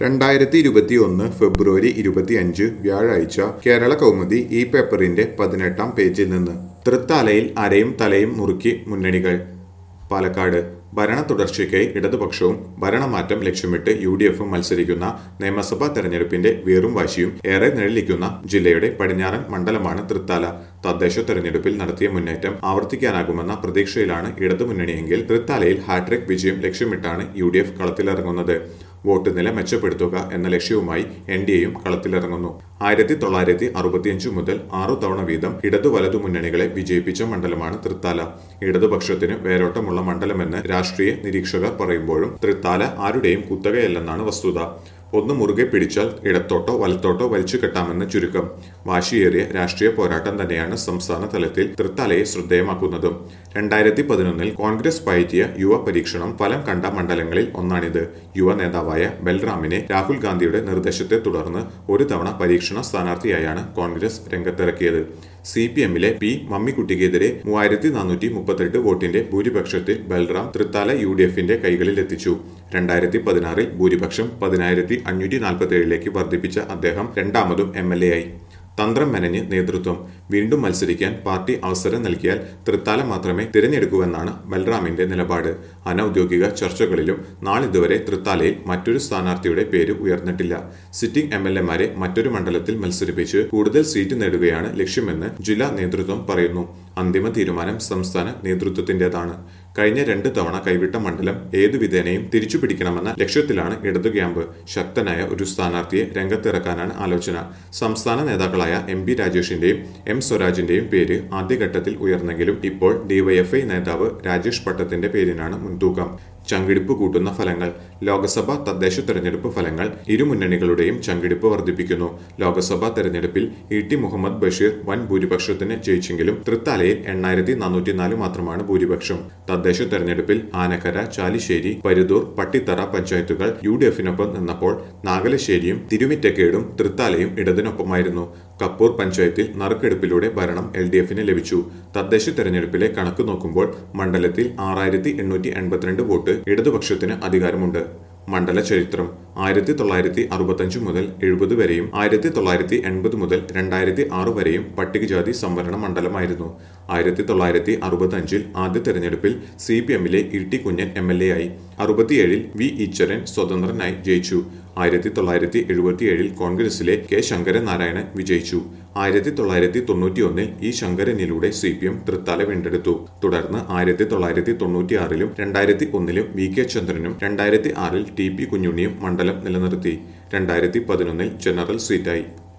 രണ്ടായിരത്തി ഇരുപത്തി ഒന്ന് ഫെബ്രുവരി ഇരുപത്തിയഞ്ച് വ്യാഴാഴ്ച കേരള കൗമുദി ഈ പേപ്പറിന്റെ പതിനെട്ടാം പേജിൽ നിന്ന് തൃത്താലയിൽ അരയും തലയും മുറുക്കി മുന്നണികൾ പാലക്കാട് ഭരണ തുടർച്ചയ്ക്കായി ഇടതുപക്ഷവും ഭരണമാറ്റം ലക്ഷ്യമിട്ട് യു ഡി എഫും മത്സരിക്കുന്ന നിയമസഭാ തെരഞ്ഞെടുപ്പിന്റെ വീറും വാശിയും ഏറെ നിഴലിക്കുന്ന ജില്ലയുടെ പടിഞ്ഞാറൻ മണ്ഡലമാണ് തൃത്താല തദ്ദേശ തെരഞ്ഞെടുപ്പിൽ നടത്തിയ മുന്നേറ്റം ആവർത്തിക്കാനാകുമെന്ന പ്രതീക്ഷയിലാണ് ഇടതുമുന്നണിയെങ്കിൽ തൃത്താലയിൽ ഹാട്രിക് വിജയം ലക്ഷ്യമിട്ടാണ് യു ഡി എഫ് കളത്തിലിറങ്ങുന്നത് വോട്ട് നില മെച്ചപ്പെടുത്തുക എന്ന ലക്ഷ്യവുമായി എൻ ഡി എയും കളത്തിലിറങ്ങുന്നു ആയിരത്തി തൊള്ളായിരത്തി അറുപത്തിയഞ്ച് മുതൽ ആറു തവണ വീതം ഇടതു വലതു മുന്നണികളെ വിജയിപ്പിച്ച മണ്ഡലമാണ് തൃത്താല ഇടതുപക്ഷത്തിന് വേരോട്ടമുള്ള മണ്ഡലമെന്ന് രാഷ്ട്രീയ നിരീക്ഷകർ പറയുമ്പോഴും തൃത്താല ആരുടെയും കുത്തകയല്ലെന്നാണ് വസ്തുത ഒന്ന് മുറുകെ പിടിച്ചാൽ ഇടത്തോട്ടോ വലത്തോട്ടോ വലിച്ചു കെട്ടാമെന്ന് ചുരുക്കം വാശിയേറിയ രാഷ്ട്രീയ പോരാട്ടം തന്നെയാണ് സംസ്ഥാന തലത്തിൽ തൃത്താലയെ ശ്രദ്ധേയമാക്കുന്നതും രണ്ടായിരത്തി പതിനൊന്നിൽ കോൺഗ്രസ് പയറ്റിയ യുവ പരീക്ഷണം ഫലം കണ്ട മണ്ഡലങ്ങളിൽ ഒന്നാണിത് യുവ നേതാവായ ബൽറാമിനെ രാഹുൽ ഗാന്ധിയുടെ നിർദ്ദേശത്തെ തുടർന്ന് ഒരു തവണ പരീക്ഷണ സ്ഥാനാർത്ഥിയായാണ് കോൺഗ്രസ് രംഗത്തിറക്കിയത് സി പി എമ്മിലെ പി മമ്മിക്കുട്ടിക്കെതിരെ മൂവായിരത്തി നാനൂറ്റി മുപ്പത്തെട്ട് വോട്ടിന്റെ ഭൂരിപക്ഷത്തിൽ ബൽറാം തൃത്താല യു ഡി എഫിന്റെ കൈകളിൽ എത്തിച്ചു രണ്ടായിരത്തി പതിനാറിൽ ഭൂരിപക്ഷം പതിനായിരത്തി അഞ്ഞൂറ്റി നാൽപ്പത്തി ഏഴിലേക്ക് വർദ്ധിപ്പിച്ച അദ്ദേഹം രണ്ടാമതും എം എൽ എ ആയി തന്ത്രം മെനഞ്ഞ് നേതൃത്വം വീണ്ടും മത്സരിക്കാൻ പാർട്ടി അവസരം നൽകിയാൽ തൃത്താല മാത്രമേ തിരഞ്ഞെടുക്കൂവെന്നാണ് ബൽറാമിന്റെ നിലപാട് അനൌദ്യോഗിക ചർച്ചകളിലും നാളിതുവരെ തൃത്താലയിൽ മറ്റൊരു സ്ഥാനാർത്ഥിയുടെ പേര് ഉയർന്നിട്ടില്ല സിറ്റിംഗ് എം എൽ എമാരെ മറ്റൊരു മണ്ഡലത്തിൽ മത്സരിപ്പിച്ച് കൂടുതൽ സീറ്റ് നേടുകയാണ് ലക്ഷ്യമെന്ന് ജില്ലാ നേതൃത്വം പറയുന്നു അന്തിമ തീരുമാനം സംസ്ഥാന നേതൃത്വത്തിന്റേതാണ് കഴിഞ്ഞ രണ്ട് തവണ കൈവിട്ട മണ്ഡലം ഏതു വിധേനയും തിരിച്ചു പിടിക്കണമെന്ന ലക്ഷ്യത്തിലാണ് ഇടതു ക്യാമ്പ് ശക്തനായ ഒരു സ്ഥാനാർത്ഥിയെ രംഗത്തിറക്കാനാണ് ആലോചന സംസ്ഥാന നേതാക്കളായ എം പി രാജേഷിന്റെയും എം സ്വരാജിന്റെയും പേര് ആദ്യഘട്ടത്തിൽ ഉയർന്നെങ്കിലും ഇപ്പോൾ ഡിവൈഎഫ്ഐ നേതാവ് രാജേഷ് പട്ടത്തിന്റെ പേരിനാണ് മുൻതൂക്കം ചങ്കിടിപ്പ് കൂട്ടുന്ന ഫലങ്ങൾ ലോക്സഭാ തദ്ദേശ തെരഞ്ഞെടുപ്പ് ഫലങ്ങൾ ഇരു മുന്നണികളുടെയും ചങ്കിടിപ്പ് വർദ്ധിപ്പിക്കുന്നു ലോക്സഭാ തെരഞ്ഞെടുപ്പിൽ ഇ ടി മുഹമ്മദ് ബഷീർ വൻ ഭൂരിപക്ഷത്തിന് ജയിച്ചെങ്കിലും തൃത്താലയിൽ എണ്ണായിരത്തി നാനൂറ്റിനാല് മാത്രമാണ് ഭൂരിപക്ഷം തദ്ദേശ തെരഞ്ഞെടുപ്പിൽ ആനക്കര ചാലിശ്ശേരി പരുതൂർ പട്ടിത്തറ പഞ്ചായത്തുകൾ യു ഡി എഫിനൊപ്പം നിന്നപ്പോൾ നാഗലശ്ശേരിയും തിരുമിറ്റക്കേടും തൃത്താലയും ഇടതിനൊപ്പമായിരുന്നു കപ്പൂർ പഞ്ചായത്തിൽ നറുക്കെടുപ്പിലൂടെ ഭരണം എൽ ഡി എഫിന് ലഭിച്ചു തദ്ദേശ തെരഞ്ഞെടുപ്പിലെ കണക്ക് നോക്കുമ്പോൾ മണ്ഡലത്തിൽ ആറായിരത്തി എണ്ണൂറ്റി എൺപത്തിരണ്ട് വോട്ട് ഇടതുപക്ഷത്തിന് അധികാരമുണ്ട് മണ്ഡല ചരിത്രം ആയിരത്തി തൊള്ളായിരത്തി അറുപത്തഞ്ച് മുതൽ എഴുപത് വരെയും ആയിരത്തി തൊള്ളായിരത്തി എൺപത് മുതൽ രണ്ടായിരത്തി ആറ് വരെയും പട്ടികജാതി സംവരണ മണ്ഡലമായിരുന്നു ആയിരത്തി തൊള്ളായിരത്തി അറുപത്തഞ്ചിൽ ആദ്യ തെരഞ്ഞെടുപ്പിൽ സി പി എമ്മിലെ E T Kunhan M L A ആയി അറുപത്തിയേഴിൽ വി ഈശ്വരൻ സ്വതന്ത്രനായി ജയിച്ചു ആയിരത്തി തൊള്ളായിരത്തി എഴുപത്തിയേഴിൽ കോൺഗ്രസിലെ കെ ശങ്കരൻ നാരായണൻ വിജയിച്ചു ആയിരത്തി തൊള്ളായിരത്തി തൊണ്ണൂറ്റി ഒന്നിൽ ഈ ശങ്കരനിലൂടെ സി പി എം തൃത്താല വീണ്ടെടുത്തു തുടർന്ന് ആയിരത്തി തൊള്ളായിരത്തി തൊണ്ണൂറ്റി ആറിലും രണ്ടായിരത്തി ഒന്നിലും വി കെ ചന്ദ്രനും രണ്ടായിരത്തി ആറിൽ ടി പി കുഞ്ഞുണ്ണിയും മണ്ഡലം നിലനിർത്തി രണ്ടായിരത്തി പതിനൊന്നിൽ ജനറൽ സീറ്റായി